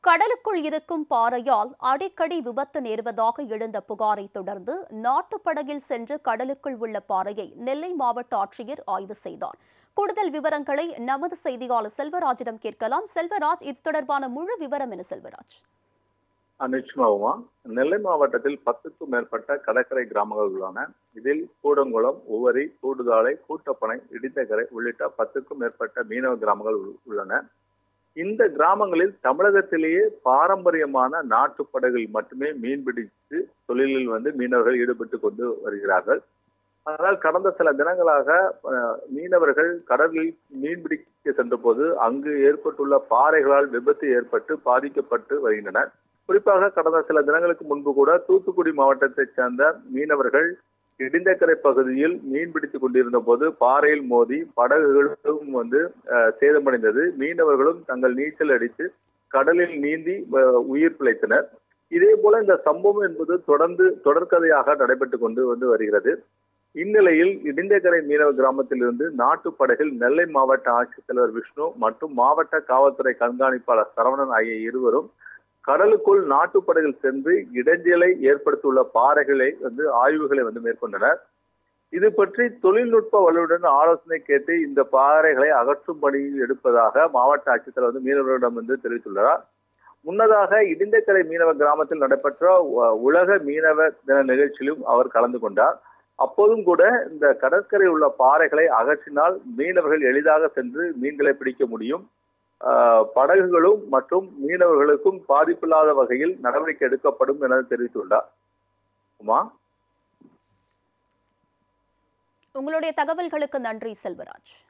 கடலுக்குள் இருக்கும் பாறையால் அடிக்கடி விபத்து நேர்வதாக எழுந்த புகாரை தொடர்ந்து நாட்டுப்படகில் சென்று கடலுக்குள் உள்ள பாறையை நெல்லை மாவட்ட ஆட்சியர் ஆய்வு செய்தார் கூடுதல் விவரங்களை நமது செய்தியாளர் செல்வராஜிடம் கேட்கலாம் செல்வராஜ் இது தொடர்பான முழு விவரம் என செல்வராஜ் நிச்சயமாகுமா நெல்லை மாவட்டத்தில் பத்துக்கும் மேற்பட்ட கடற்கரை கிராமங்கள் உள்ளன இதில் கூடங்குளம் உவரி கூடுதாலை கூட்டப்பனை இடித்தக்கரை உள்ளிட்ட பத்துக்கும் மேற்பட்ட மீனவ கிராமங்கள் உள்- உள்ளன இந்த கிராமங்களில் தமிழகத்திலேயே பாரம்பரியமான நாட்டுப்படகில் மட்டுமே மீன்பிடித்து தொழிலில் வந்து மீனவர்கள் ஈடுபட்டு கொண்டு வருகிறார்கள் ஆனால் கடந்த சில தினங்களாக அஹ், மீனவர்கள் கடலில் மீன்பிடிக்க சென்றபோது அங்கு ஏற்பட்டுள்ள பாறைகளால் விபத்து ஏற்பட்டு பாதிக்கப்பட்டு வருகின்றனர் குறிப்பாக கடந்த சில தினங்களுக்கு முன்பு கூட தூத்துக்குடி மாவட்டத்தைச் சேர்ந்த மீனவர்கள் இடிந்தக்கரை பகுதியில் மீன் பிடித்துக் கொண்டிருந்த போது பாறையில் மோதி படகுகளும் வந்து அஹ், சேதமடைந்தது மீனவர்களும் தங்கள் நீச்சல் அடித்து கடலில் நீந்தி அஹ், உயிர் பிழைத்தனர் இதே போல இந்த சம்பவம் என்பது தொடர்ந்து தொடர்கதையாக நடைபெற்று கொண்டு வந்து வருகிறது இந்நிலையில் இடிந்தக்கரை மீனவ கிராமத்திலிருந்து நாட்டு படகில் நெல்லை மாவட்ட ஆட்சித்தலைவர் விஷ்ணு மற்றும் மாவட்ட காவல்துறை கண்காணிப்பாளர் சரவணன் ஆகிய இருவரும் கடலுக்குள் நாட்டுப்படகில் சென்று இடைஞ்சலை ஏற்படுத்தியுள்ள பாறைகளை வந்து ஆய்வுகளை வந்து மேற்கொண்டனர் இது பற்றி தொழில்நுட்ப வல்லுடன் ஆலோசனை கேட்டு இந்த பாறைகளை அகற்றும் பணி எடுப்பதாக மாவட்ட ஆட்சித்தலைவர் வந்து மீனவர்களிடம் வந்து தெரிவித்துள்ளார் முன்னதாக இடிந்தக்கரை மீனவ கிராமத்தில் நடைபெற்ற உ- உலக மீனவ தின நிகழ்ச்சியிலும் அவர் கலந்து கொண்டார் அப்போதும் கூட இந்த கடற்கரை உள்ள பாறைகளை அகற்றினால் மீனவர்கள் எளிதாக சென்று மீன்களை பிடிக்க முடியும் ஆஹ் படகுகளும் மற்றும் மீனவர்களுக்கும் பாதிப்பில்லாத வகையில் நடவடிக்கை எடுக்கப்படும் என தெரிவித்துள்ளார் உமா உங்களுடைய தகவல்களுக்கு நன்றி செல்வராஜ்